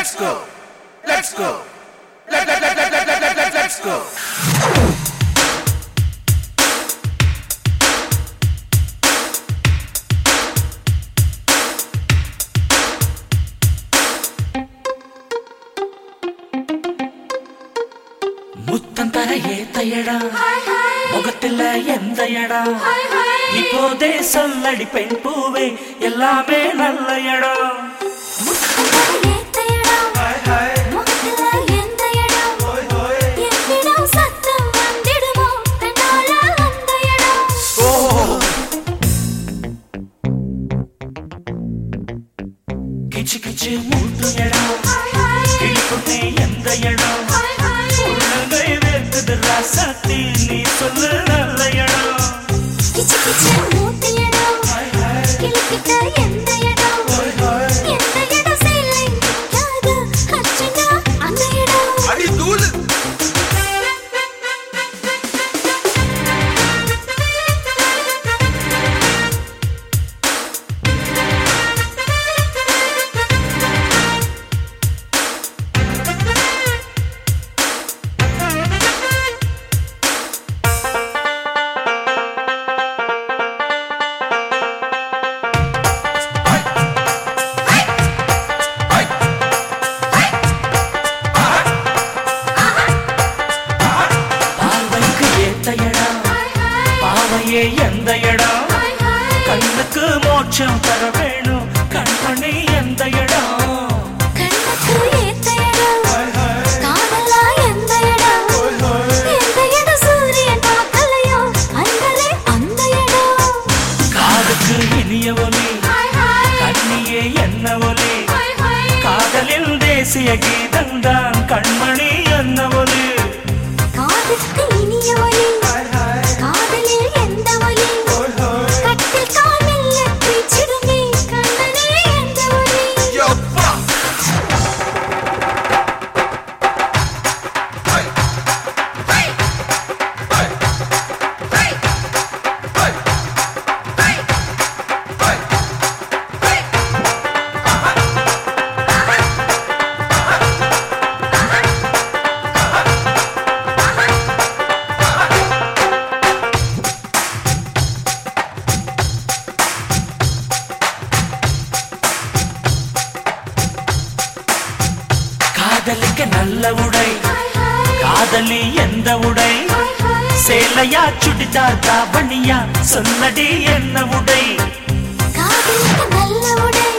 Let's go. Let's go. Let, let, let, let, let, let, let, let, let's go. முத்தம் தர ஏத்த இடம் முகத்துல எந்த இடம் இப்போதே சொல்லடி பெண் பூவே எல்லாமே நல்ல இடம் கிச்சு கிச்சு மூட்டு இடம் கிழிப்புட்டே எந்த இடம் உள்ளங்கை வேர்க்குது ராசாத்தி நீ சொல்லு நல்ல இடம் அடி தூளு பார்வைக்கு ஏத்த இடம் பாவையே எந்த இடம் கண்ணுக்கு மோட்சம் தர வேணும் கண்மணி எந்த இடம் காதுக்கு இனிய ஒலி கண்ணியே என்ன ஒலி காதலில் தேசிய கீதம்தான் கண்மணி என்ன ஒலி காதுக்கு இனிய ஒலி காதலில் எந்த ஒலி கட்டில் காலில் எட்டி சிறுமி கண்ணனே எந்த ஒலி யப்பா காதலிக்க நல்ல உடை காதலி எந்த உடை சேலையா சுடிதார் தாவணியா சொல்லடி என்ன உடை காதலுக்கு நல்ல உடை